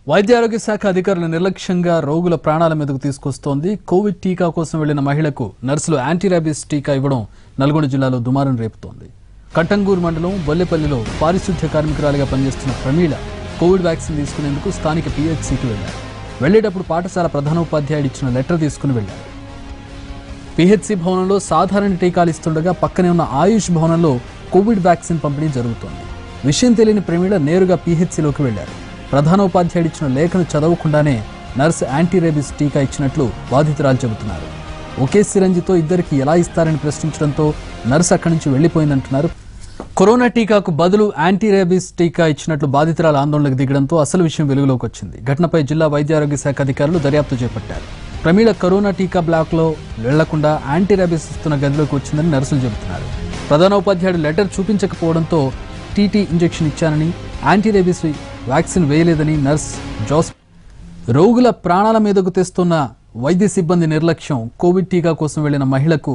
వైద్య ఆరోగ్య శాఖ అధికారులు నిర్లక్ష్యంగా రోగుల ప్రాణాల మీదకు తీసుకొస్తోంది కోవిడ్ టీకా కోసం వెళ్లిన మహిళకు నర్సులు యాంటీ ర్యాబీస్ టీకా ఇవ్వడం నల్గొండ జిల్లాలో దుమారం రేపుతోంది కట్టంగూరు మండలం బొల్లెపల్లిలో పారిశుద్ధ్య కార్మికురాలిగా పనిచేస్తున్న ప్రమీళ కోవిడ్ వ్యాక్సిన్ తీసుకునేందుకు స్థానిక పీహెచ్సీకి వెళ్లారు వెళ్లేటప్పుడు పాఠశాల ప్రధానోపాధ్యాయుడు ఇచ్చిన లెటర్ తీసుకుని వెళ్లారు పిహెచ్సి భవనంలో సాధారణ టీకాలు ఇస్తుండగా పక్కనే ఉన్న ఆయుష్ భవనంలో కోవిడ్ వ్యాక్సిన్ పంపిణీ జరుగుతోంది విషయం తెలియని ప్రమీళ నేరుగా పిహెచ్సిలోకి వెళ్లారు ప్రధానోపాధ్యాయుడు ఇచ్చిన లేఖను చదవకుండానే నర్సు యాంటీ రేబిస్ టీకా ఇచ్చినట్లు బాధితురాలు చెబుతున్నారు ఒకే సిరంజితో ఇద్దరికి ఎలా ఇస్తారని ప్రశ్నించడంతో నర్సు అక్కడి నుంచి వెళ్లిపోయిందంటున్నారు కరోనా టీకాకు బదులు యాంటీ రేబీస్ టీకా ఇచ్చినట్లు బాధితురాలు ఆందోళనకు దిగడంతో అసలు విషయం వెలుగులోకి వచ్చింది ఘటనపై జిల్లా వైద్య ఆరోగ్య శాఖ అధికారులు దర్యాప్తు చేపట్టారు ప్రమీళ కరోనా టీకా బ్లాక్ లో వెళ్లకుండా యాంటీ రేబీస్ ఇస్తున్న గదిలోకి వచ్చిందని నర్సులు చెబుతున్నారు ప్రధానోపాధ్యాయుడు లెటర్ చూపించకపోవడంతో టీటీ ఇంజెక్షన్ ఇచ్చానని యాంటీ రేబీస్ వ్యాక్సిన్ వేయలేదని నర్స్ జోస్ రోగుల ప్రాణాల మీదకు తెస్తున్న వైద్య సిబ్బంది నిర్లక్ష్యం కోవిడ్ టీకా కోసం వెళ్లిన మహిళకు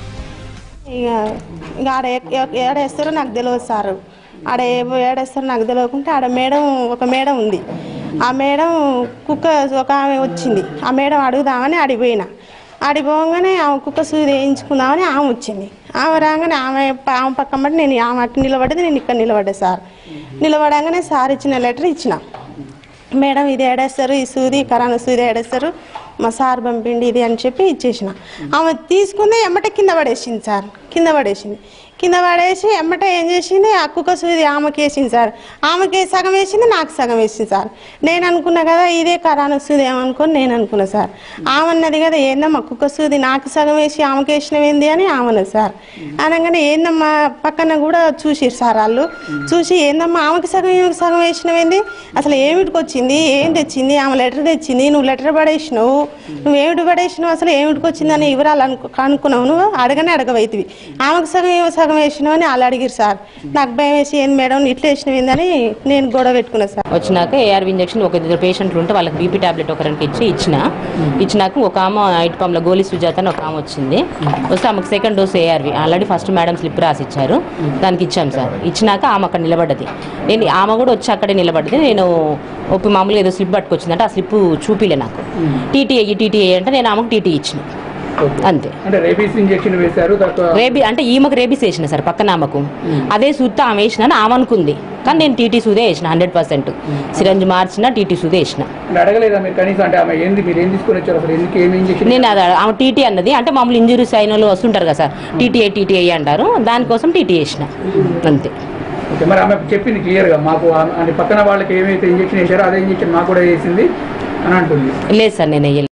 ఇక ఇక ఆడ ఏ- ఏ- ఏడేస్తారో నాకు తెలియదు సారు ఆడ ఏ- ఏడేస్తారో నాకు తెలియకుంటే ఆడ మేడం ఒక మేడం ఉంది ఆ మేడం కుక్క ఒక ఆమె వచ్చింది ఆ మేడం అడుగుదామని ఆడిపోయినా ఆడిపోగానే ఆమె కుక్క సూది వేయించుకుందామని ఆమె వచ్చింది ఆమె రాగానే ఆమె ప- ఆమె పక్కన బట్టి నేను ఆమె అటు నిలబడ్డది నేను ఇక్కడ నిలబడ్డా సార్ నిలబడగానే సార్ ఇచ్చిన లెటర్ ఇచ్చిన మేడం ఇది ఏడేస్తారు ఈ సూది కరోనా సూది ఏడేస్తారు మా సార్ పంపిండి ఇది అని చెప్పి ఇచ్చేసిన ఆమె తీసుకుంది ఎమ్మటే కింద పడేసింది సార్ కింద పడేసింది కింద పడేసి ఎమ్మటే ఏం చేసింది ఆ కుక్క సూది ఆమెకి వేసింది సార్ ఆమెకి సగం వేసింది నాకు సగం వేసింది సార్ నేను అనుకున్నా కదా ఇదే కరోనా సూది ఏమనుకొని నేను అనుకున్నా సార్ ఆమె అన్నది కదా ఏందమ్మా కుక్క సూది నాకు సగం వేసి ఆమెకి వేసినవేంది అని ఆమె అన్నది సార్ అనగానే ఏందమ్మా పక్కన కూడా చూసిరు సార్ వాళ్ళు చూసి ఏందమ్మా ఆమెకి సగం ఈమెకి సగం వేసినవేంది అసలు ఏమిటికి వచ్చింది ఏం తెచ్చింది ఆమె లెటర్ తెచ్చింది నువ్వు లెటర్ పడేసినావు నువ్వు ఏమిటి పడేసినావు అసలు ఏమిటికి వచ్చిందని వివరాలు అనుకు కనుక్కున్నావు నువ్వు అడగనే అడగవైతివి ఆమెకు సగం ఏమో సగం వేసినావు అని వాళ్ళు అడిగిరు సార్ నాకు భయం వేసి ఏంది మేడం ఇట్లా వేసినవేందని నేను గొడవ పెట్టుకున్నా సార్ వచ్చినాక ఏఆర్వి ఇంజక్షన్ ఒక ఇద్దరు పేషెంట్లు ఉంటే వాళ్ళకి బీపీ టాబ్లెట్ ఒకరికి ఇచ్చి ఇచ్చిన ఇచ్చినాక ఒక ఆమె ఐట్ పంప్ల గోలి సుజాత అని ఒక ఆమె వచ్చింది వస్తే ఆమెకు second dose ARV already first madam slip రాసి ఇచ్చారు దానికి ఇచ్చాం సార్ ఇచ్చినాక ఆమె అక్కడ నిలబడ్డది నేను ఆమె కూడా వచ్చి అక్కడే నిలబడ్డది నేను ఒప్పి మామూలుగా ఏదో స్లిప్ పట్టుకొచ్చిందంటే ఆ స్లిప్ చూపిలే నాకు టీటీ అయ్యి టీటీ అయ్యి అంటే నేను ఆమెకు టీటీ ఇచ్చిన అంతే అంటే రేబీస్ ఇంజెక్షన్ వేశారు తర్వాత రేబీ అంటే ఈమెకు రేబీస్ వేసిన సార్ పక్కన ఆమెకు అదే సూత్తో ఆమె వేసిన అని ఆమె అనుకుంది కానీ నేను టీటీ సూదే వేసిన హండ్రెడ్ పర్సెంట్ సిరంజ్ మార్చిన టీటీ సూదే వేసిన అంటే అడగలేదా మీరు కనీసం అంటే ఆమె ఏంది మీరు ఏం తీసుకొని వచ్చారు అసలు ఎందుకు ఏమి ఇంజెక్షన్ నేను అది ఆమె టీటీ అన్నది అంటే మామూలు ఇంజురీస్ అయిన వాళ్ళు వస్తుంటారు కదా సార్ టీటీఐ టీటీఐ అంటారు దానికోసం టీటీ వేసిన అంతే ఓకే మరి ఆమె చెప్పింది క్లియర్గా మాకు ఆ- అంటే పక్కన వాళ్ళకి ఏమైతే ఇంజెక్షన్ వేశారో అదే ఇంజెక్షన్ మాకు కూడా వేసింది అని అంటుంది లేదు సార్ నేను వేయలేదు